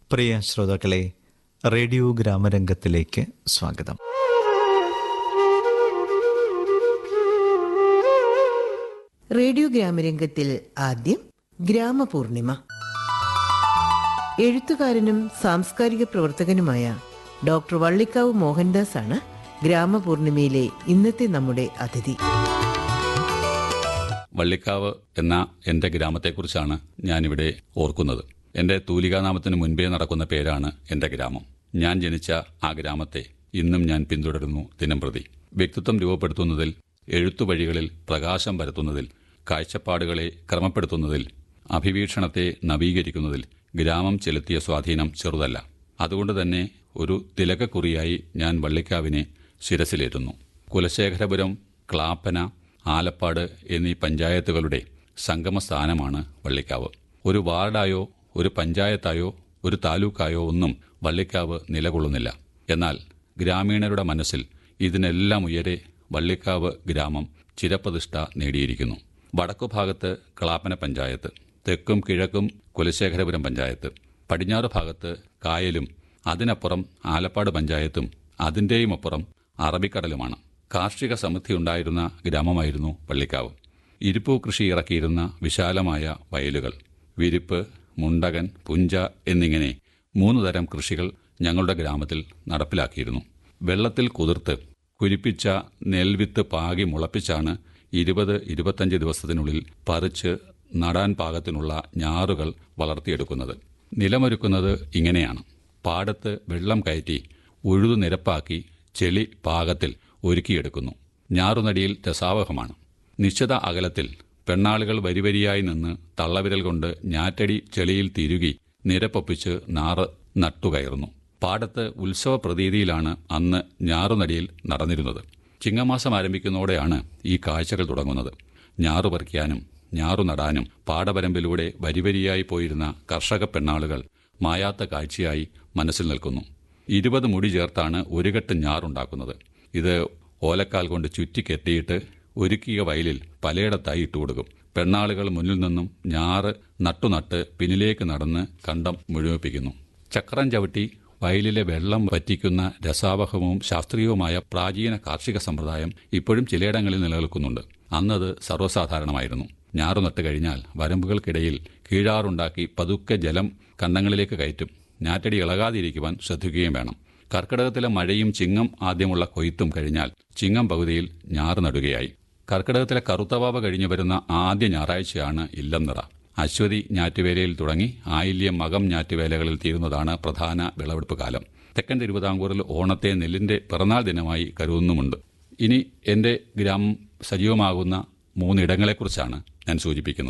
പ്രിയ ശ്രോതാക്കളെ റേഡിയോ ഗ്രാമരംഗത്തിലേക്ക് സ്വാഗതം റേഡിയോ ഗ്രാമരംഗത്തിൽ ആദ്യം ഗ്രാമപൂർണിമ എഴുത്തുകാരനും സാംസ്കാരിക പ്രവർത്തകനുമായ ഡോക്ടർ വള്ളിക്കാവ് മോഹൻദാസ് ആണ് ഗ്രാമപൂർണിമയിലെ ഇന്നത്തെ നമ്മുടെ അതിഥി വള്ളിക്കാവ് എന്ന എന്റെ ഗ്രാമത്തെക്കുറിച്ചാണ് ഞാനിവിടെ ഓർക്കുന്നത് എന്റെ തൂലികാനാമത്തിന് മുൻപേ നടക്കുന്ന പേരാണ് എന്റെ ഗ്രാമം ഞാൻ ജനിച്ച ആ ഗ്രാമത്തെ ഇന്നും ഞാൻ പിന്തുടരുന്നു ദിനംപ്രതി വ്യക്തിത്വം രൂപപ്പെടുത്തുന്നതിൽ എഴുത്തുവഴികളിൽ പ്രകാശം പരത്തുന്നതിൽ കാഴ്ചപ്പാടുകളെ ക്രമപ്പെടുത്തുന്നതിൽ അഭിവീക്ഷണത്തെ നവീകരിക്കുന്നതിൽ ഗ്രാമം ചെലുത്തിയ സ്വാധീനം ചെറുതല്ല അതുകൊണ്ട് തന്നെ ഒരു തിലകക്കുറിയായി ഞാൻ വള്ളിക്കാവിനെ ശിരസിലേറ്റുന്നു കുലശേഖരപുരം ക്ലാപ്പന ആലപ്പാട് എന്നീ പഞ്ചായത്തുകളുടെ സംഗമസ്ഥാനമാണ് വള്ളിക്കാവ് ഒരു വാർഡായോ ഒരു പഞ്ചായത്തായോ ഒരു താലൂക്കായോ ഒന്നും വള്ളിക്കാവ് നിലകൊള്ളുന്നില്ല എന്നാൽ ഗ്രാമീണരുടെ മനസ്സിൽ ഇതിനെല്ലാം ഉയരെ വള്ളിക്കാവ് ഗ്രാമം ചിരപ്രതിഷ്ഠ നേടിയിരിക്കുന്നു വടക്കുഭാഗത്ത് ക്ലാപ്പന പഞ്ചായത്ത് തെക്കും കിഴക്കും കുലശേഖരപുരം പഞ്ചായത്ത് പടിഞ്ഞാറ് ഭാഗത്ത് കായലും അതിനപ്പുറം ആലപ്പാട് പഞ്ചായത്തും അതിന്റെയും അപ്പുറം അറബിക്കടലുമാണ് കാർഷിക സമൃദ്ധി ഉണ്ടായിരുന്ന ഗ്രാമമായിരുന്നു പള്ളിക്കാവ് ഇരിപ്പു കൃഷി ഇറക്കിയിരുന്ന വിശാലമായ വയലുകൾ വിരിപ്പ് മുണ്ടകൻ പുഞ്ച എന്നിങ്ങനെ മൂന്ന് തരം കൃഷികൾ ഞങ്ങളുടെ ഗ്രാമത്തിൽ നടപ്പിലാക്കിയിരുന്നു വെള്ളത്തിൽ കുതിർത്ത് കുരിപ്പിച്ച നെൽവിത്ത് പാകി മുളപ്പിച്ചാണ് ഇരുപത് ഇരുപത്തഞ്ച് ദിവസത്തിനുള്ളിൽ പറിച്ച് നടാൻ പാകത്തിനുള്ള ഞാറുകൾ വളർത്തിയെടുക്കുന്നത് നിലമൊരുക്കുന്നത് ഇങ്ങനെയാണ് പാടത്ത് വെള്ളം കയറ്റി ഉഴുതു നിരപ്പാക്കി ചെളി പാകത്തിൽ ഒരുക്കിയെടുക്കുന്നു ഞാറുനടിയിൽ രസാവഹമാണ് നിശ്ചിത അകലത്തിൽ പെണ്ണാളുകൾ വരിവരിയായി നിന്ന് തള്ളവിരൽ കൊണ്ട് ഞാറ്റടി ചെളിയിൽ തിരുകി നിരപ്പൊപ്പിച്ച് നാറ് നട്ടുകയറുന്നു പാടത്ത് ഉത്സവ പ്രതീതിയിലാണ് അന്ന് ഞാറുനടിയിൽ നടന്നിരുന്നത് ചിങ്ങമാസം ആരംഭിക്കുന്നതോടെയാണ് ഈ കാഴ്ചകൾ തുടങ്ങുന്നത് ഞാറു പറിക്കാനും ഞാറു നടാനും പാടവരമ്പിലൂടെ വരിവരിയായി പോയിരുന്ന കർഷക പെണ്ണാളുകൾ മായാത്ത കാഴ്ചയായി മനസ്സിൽ നിൽക്കുന്നു ഇരുപത് മുടി ചേർത്താണ് ഒരു കെട്ട് ഞാറുണ്ടാക്കുന്നത് ഇത് ഓലക്കാൽ കൊണ്ട് ചുറ്റി കെട്ടിയിട്ട് ഒരുക്കിയ വയലിൽ പലയിടത്തായി ഇട്ടുകൊടുക്കും പെണ്ണാളുകൾ മുന്നിൽ നിന്നും ഞാറ് നട്ടുനട്ട് പിന്നിലേക്ക് നടന്ന് കണ്ടം മുഴുമിപ്പിക്കുന്നു ചക്രം ചവിട്ടി വയലിലെ വെള്ളം വറ്റിക്കുന്ന രസാവഹവും ശാസ്ത്രീയവുമായ പ്രാചീന കാർഷിക സമ്പ്രദായം ഇപ്പോഴും ചിലയിടങ്ങളിൽ നിലനിൽക്കുന്നുണ്ട് അന്നത് സർവ്വസാധാരണമായിരുന്നു ഞാറു നട്ട് കഴിഞ്ഞാൽ വരമ്പുകൾക്കിടയിൽ കീഴാറുണ്ടാക്കി പതുക്കെ ജലം കണ്ടങ്ങളിലേക്ക് കയറ്റും ഞാറ്റടി ഇളകാതിരിക്കുവാൻ ശ്രദ്ധിക്കുകയും വേണം കർക്കിടകത്തിലെ മഴയും ചിങ്ങം ആദ്യമുള്ള കൊയ്ത്തും കഴിഞ്ഞാൽ ചിങ്ങം പകുതിയിൽ ഞാറ് നടുകയായി കർക്കിടകത്തിലെ കറുത്തവാവ കഴിഞ്ഞു വരുന്ന ആദ്യ ഞായറാഴ്ചയാണ് ഇല്ലം നിറ അശ്വതി ഞാറ്റുവേലയിൽ തുടങ്ങി ആയില്യം മകം ഞാറ്റുവേലകളിൽ തീരുന്നതാണ് പ്രധാന വിളവെടുപ്പ് കാലം തെക്കൻ തിരുവിതാംകൂറിൽ ഓണത്തെ നെല്ലിന്റെ പിറന്നാൾ ദിനമായി കരുതുന്നുമുണ്ട് ഇനി എന്റെ ഗ്രാമം സജീവമാകുന്ന മൂന്നിടങ്ങളെക്കുറിച്ചാണ് ഞാൻ സൂചിപ്പിക്കുന്നത്